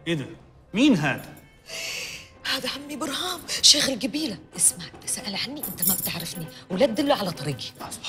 ايه ده؟ مين هذا؟ هذا عمي برهام شيخ القبيلة اسمع إذا سأل عني أنت ما بتعرفني ولا تدله على طريقي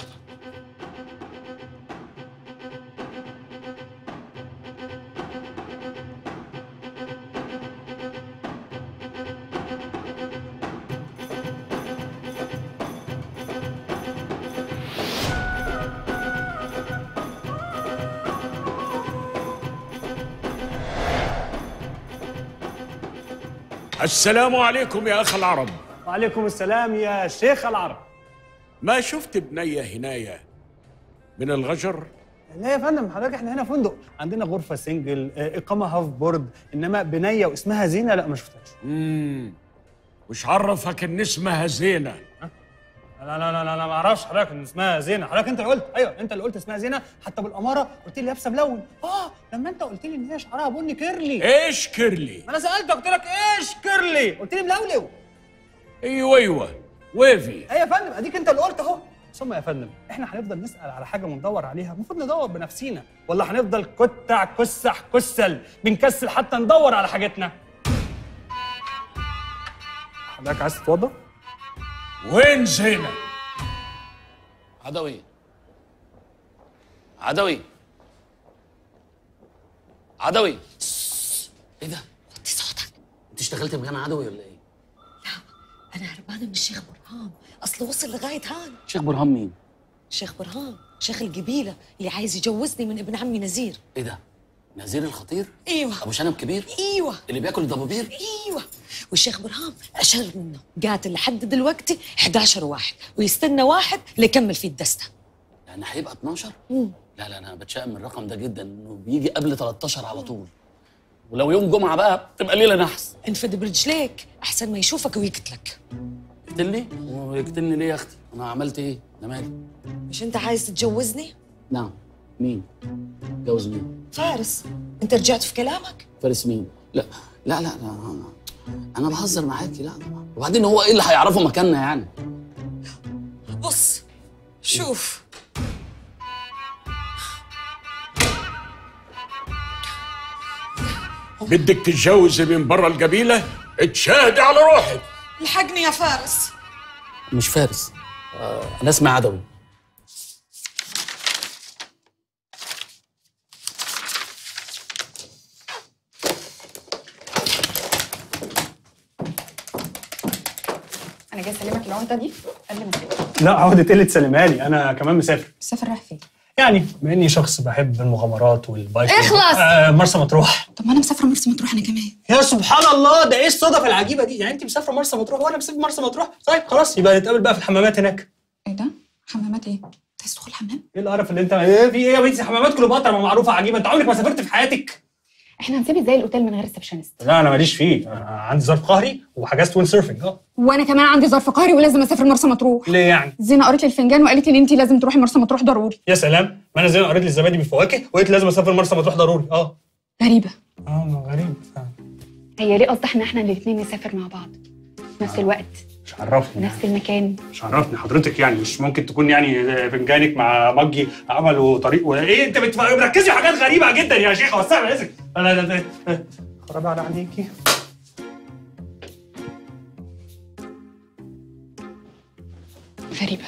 السلام عليكم يا أخ العرب وعليكم السلام يا شيخ العرب ما شفت بنية هناية من الغجر لا يا فندم حضرتك احنا هنا فندق عندنا غرفة سنجل آه، إقامة هاف بورد إنما بنية واسمها زينة لا ما شفتهاش مم. وش عرفك إن اسمها زينة لا لا لا لا لا ما اعرفش حضرتك ان اسمها زينه حضرتك انت اللي قلت ايوه انت اللي قلت اسمها زينه حتى بالاماره قلت لي لابسه ملون اه لما انت قلت لي ان هي شعرها بني كيرلي إيش كيرلي ما انا سالتك قلت لك ايش كيرلي قلت لي ملولو أيوة أيوة ويفي ايوه يا فندم اديك انت اللي قلت اهو ثم يا فندم احنا هنفضل نسال على حاجه وندور عليها المفروض ندور بنفسينا ولا هنفضل كتع كسح كسل بنكسل حتى ندور على حاجتنا حضرتك عايز تتوضى وين زينة عدوي عدوي عدوي ايه ده؟ وطي صوتك انت اشتغلت مكان عدوي ولا ايه؟ أنا هربانة من الشيخ برهام أصله وصل لغاية هان شيخ برهان مين؟ شيخ برهام شيخ القبيلة اللي عايز يجوزني من ابن عمي نزير ايه ده؟ نزير الخطير؟ ايوه ابو شنب كبير؟ ايوه اللي بياكل الضبابير؟ ايوه والشيخ برهام اشر منه قاتل لحد دلوقتي 11 واحد ويستنى واحد ليكمل فيه الدستة يعني هيبقى 12 مم. لا لا انا بتشائم من الرقم ده جدا انه بيجي قبل 13 على طول ولو يوم جمعه بقى تبقى ليله نحس انفد برجليك احسن ما يشوفك ويقتلك يقتلني ويقتلني ليه يا اختي انا عملت ايه انا مالي مش انت عايز تتجوزني نعم مين جوز مين فارس انت رجعت في كلامك فارس مين لا لا لا, لا انا انا بهزر معاكي لا طبعا وبعدين هو ايه اللي هيعرفه مكاننا يعني بص شوف بدك تتجوزي من برا القبيلة اتشاهدي على روحك الحقني يا فارس مش فارس آه انا اسمي عدوي انا جاي اسلمك العقده دي قبل ما تسافر لا عقدة قلة سلمها لي انا كمان مسافر مسافر رايح فين يعني بما اني شخص بحب المغامرات والبايكنج اخلص! آه مرسى مطروح طب ما انا مسافره مرسى مطروح انا كمان يا سبحان الله ده ايه الصدف العجيبه دي يعني انت مسافره مرسى مطروح وانا مسافر مرسى مطروح طيب خلاص يبقى نتقابل بقى في الحمامات هناك ايه ده حمامات ايه انت عايز تدخل الحمام ايه القرف اللي انت ايه في ايه يا بنتي حمامات كليوباترا ما معروفه عجيبه انت عمرك ما سافرت في حياتك احنا هنسيب ازاي الاوتيل من غير ريسبشنست لا انا ماليش فيه أنا عندي ظرف قهري وحجزت ويند سيرفنج اه وانا كمان عندي ظرف قهري ولازم اسافر مرسى مطروح ليه يعني زينه قريت لي الفنجان وقالت لي ان انت لازم تروحي مرسى مطروح ضروري يا سلام ما انا زي ما قريت لي الزبادي بالفواكه وقلت لازم اسافر مرسى مطروح ضروري اه غريبه اه غريب فعلا. هي ليه قصدي احنا احنا الاثنين نسافر مع بعض في نفس الوقت مش عرفني ونفس المكان مش عرفني حضرتك يعني مش ممكن تكون يعني فنجانك مع مجي عملوا طريق ولا ايه انت بتف- بتركزي في حاجات غريبه جدا يا شيخه وسع رزقك لا لا لا لا. خرابي على عينيكي غريبه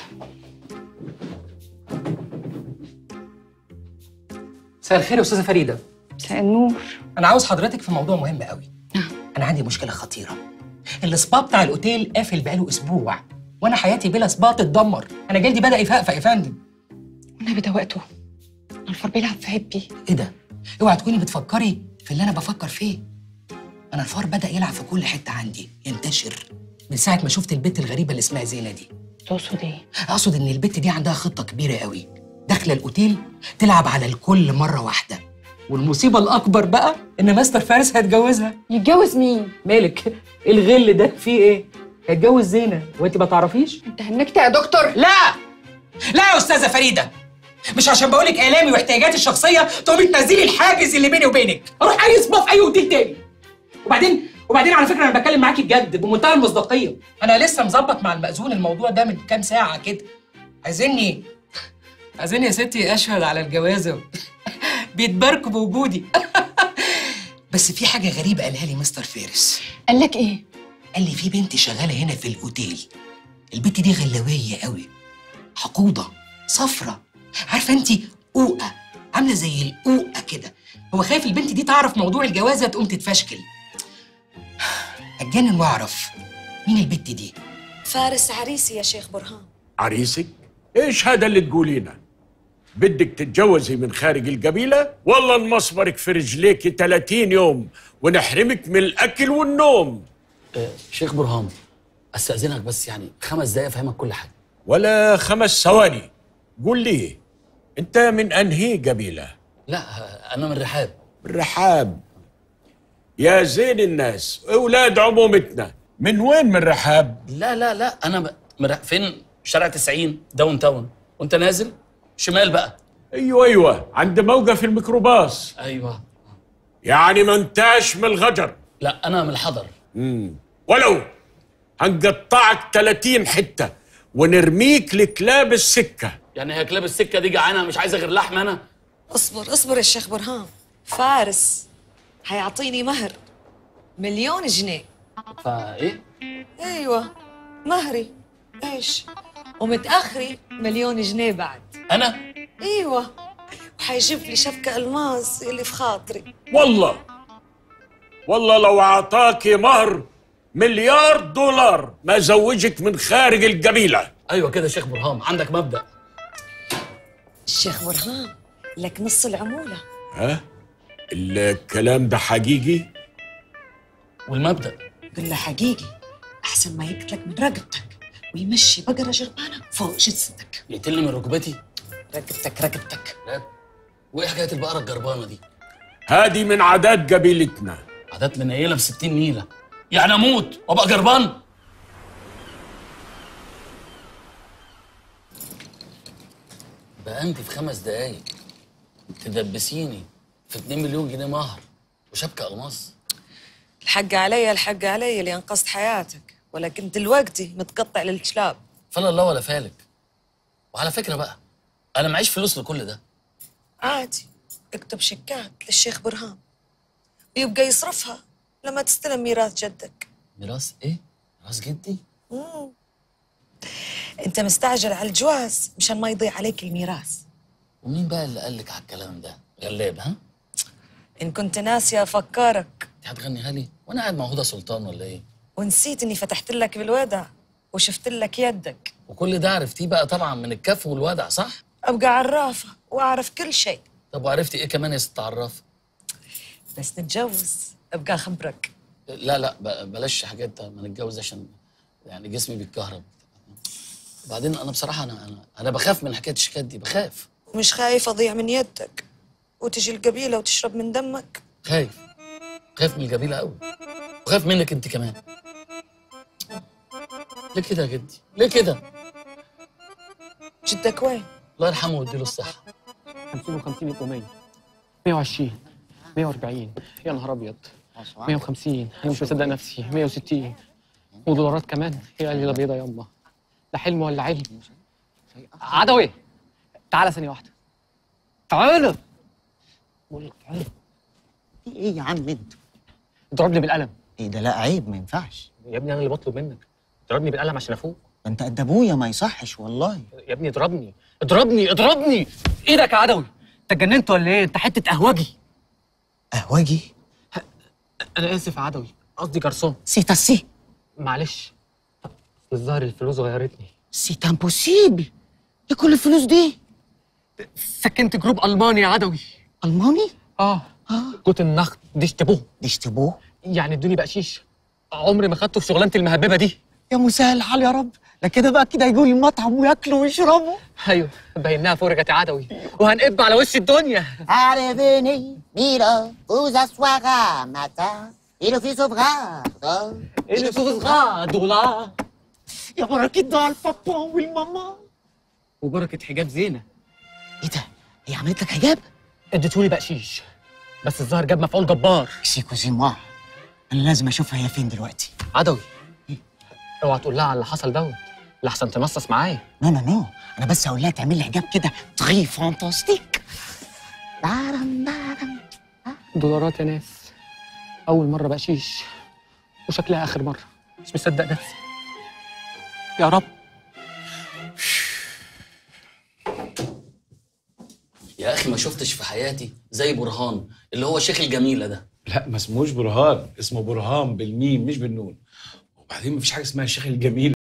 مساء الخير يا استاذه فريده مساء النور انا عاوز حضرتك في موضوع مهم قوي نعم. انا عندي مشكله خطيره السبا بتاع الاوتيل قافل بقاله اسبوع وانا حياتي بلا سبا تتدمر انا جلدي بدا يفقفق يا فندم والنبي ده وقته أنا الفار بيلعب في عبي ايه ده اوعى تكوني بتفكري في اللي انا بفكر فيه انا الفار بدا يلعب في كل حته عندي ينتشر من ساعه ما شفت البت الغريبه اللي اسمها زينه دي تقصد ايه اقصد ان البت دي عندها خطه كبيره قوي داخله الاوتيل تلعب على الكل مره واحده والمصيبه الاكبر بقى ان مستر فارس هيتجوزها يتجوز مين مالك الغل ده فيه ايه هيتجوز زينه وانت ما تعرفيش انت هنكت يا دكتور لا لا يا استاذه فريده مش عشان بقولك الامي واحتياجاتي الشخصيه تقومي تنزلي الحاجز اللي بيني وبينك اروح اي سبا في اي اوتيل تاني وبعدين وبعدين على فكره انا بتكلم معاكي بجد بمنتهى المصداقيه انا لسه مظبط مع المأذون الموضوع ده من كام ساعه كده عايزيني عايزيني يا ستي اشهد على الجوازه بيتباركوا بوجودي بس في حاجه غريبه قالها لي مستر فارس قال لك ايه قال لي في بنت شغاله هنا في الاوتيل البنت دي غلاويه قوي حقوده صفرة عارفه انت قوقه عامله زي القوقه كده هو خايف البنت دي تعرف موضوع الجوازه تقوم تتفشكل اتجنن واعرف مين البنت دي فارس عريسي يا شيخ برهان عريسك ايش هذا اللي تقولينه بدك تتجوزي من خارج القبيلة والله نمصبرك في رجليك 30 يوم ونحرمك من الأكل والنوم آه، شيخ برهان استاذنك بس يعني خمس دقايق افهمك كل حاجه ولا خمس ثواني قول لي انت من انهي قبيلة لا آه، انا من رحاب رحاب يا زين الناس اولاد عمومتنا من وين من رحاب لا لا لا انا ب... من رح... فين شارع 90 داون تاون وانت نازل شمال بقى ايوه ايوه عند موقف الميكروباص ايوه يعني ما انتاش من الغجر لا انا من الحضر ولو هنقطعك 30 حتة ونرميك لكلاب السكة يعني هي كلاب السكه دي جعانه مش عايزه غير لحم انا اصبر اصبر يا شيخ برهان فارس هيعطيني مهر مليون جنيه فايه ايوه مهري ايش ومتاخري مليون جنيه بعد انا ايوه وحيجيب لي شبكه الماس اللي في خاطري والله والله لو اعطاكي مهر مليار دولار ما زوجك من خارج القبيلة ايوه كده شيخ برهان عندك مبدا الشيخ برهان لك نص العموله ها الكلام ده حقيقي والمبدا قل له حقيقي احسن ما يقتلك من رقبتك ويمشي بقره جربانه فوق جثتك يقتلني من ركبتي رقبتك رقبتك لا وايه حكايه البقره الجربانه دي هذه من عادات قبيلتنا عادات منيله ب 60 نيله يعني اموت وابقى جربان بقى انت في خمس دقايق تدبسيني في 2 مليون جنيه مهر وشبكه الماس الحق علي الحق علي اللي انقذت حياتك ولكن دلوقتي متقطع للكلاب فلا الله ولا فالك وعلى فكره بقى انا معيش فلوس لكل ده عادي اكتب شيكات للشيخ برهان ويبقى يصرفها لما تستلم ميراث جدك ميراث ايه ميراث جدي انت مستعجل على الجواز مشان ما يضيع عليك الميراث ومين بقى اللي قال لك على الكلام ده غلاب ها ان كنت ناسي افكرك انت هتغنيها لي وانا قاعد مع هدى سلطان ولا ايه ونسيت اني فتحت لك بالودع وشفت لك يدك وكل ده عرفتيه بقى طبعا من الكف والودع صح ابقى عرافه واعرف كل شيء طب وعرفتي ايه كمان يا ست عراف بس نتجوز ابقى اخبرك لا لا ب- بلاش حاجات ما نتجوز عشان يعني جسمي بيتكهرب وبعدين انا بصراحه انا انا انا بخاف من حكايه الشيكات دي بخاف ومش خايف اضيع من يدك وتجي القبيله وتشرب من دمك خايف خايف من الجميله قوي وخايف منك انت كمان ليه كده يا جدي ليه كده جدك وين الله يرحمه ويديله الصحه 50 و50 يبقوا 100 120 140 يا نهار ابيض 150 انا مش مصدق نفسي 160 ودولارات كمان يا ليله بيضه يما ده حلم ولا علم عدوي تعالى ثانيه واحده تعالى بقول لك تعالى في ايه يا عم انت؟ اضربني بالقلم ايه ده لا عيب ما ينفعش يا ابني انا اللي بطلب منك اضربني بالقلم عشان افوق ده انت قد ابويا ما يصحش والله يا ابني اضربني اضربني اضربني ايدك يا عدوي انت اتجننت ولا ايه انت حته قهوجي قهوجي انا اسف يا عدوي قصدي جرسون سي تاسي معلش أصل الظاهر الفلوس غيرتني سي امبوسيبل ايه كل الفلوس دي؟ سكنت جروب الماني يا عدوي الماني؟ اه جوتن ناخت دي اشتبوه دي اشتبوه يعني ادوني بقشيش عمري ما خدته في شغلانه المهببه دي يا مسهل الحال يا رب ده كده بقى كده يجوا المطعم وياكلوا ويشربوا ايوه باينها فرجة عدوي وهنقب على وش الدنيا Allez, Milo, vous asseoira matin, et le fils sauvera. اللي صغار دولار يا بركة ده البابا والماما وبركه حجاب زينه ايه ده؟ هي عملت لك حجاب؟ اديتولي بقشيش بس الظاهر جاب مفعول جبار سيكو زيموا انا لازم اشوفها هي فين دلوقتي عدوي اوعى تقول لها على اللي حصل دوت لحسن تمصص معايا نو نو نو انا بس هقول لها تعمل لي حجاب كده تغي فانتاستيك دارم دارم دولارات يا ناس اول مره بقشيش وشكلها اخر مره مش مصدق نفسي يا رب يا اخي ما شفتش في حياتي زي برهان اللي هو شيخ الجميله ده لا ما اسموش برهان اسمه برهان بالميم مش بالنون وبعدين مفيش حاجه اسمها الشيخ الجميل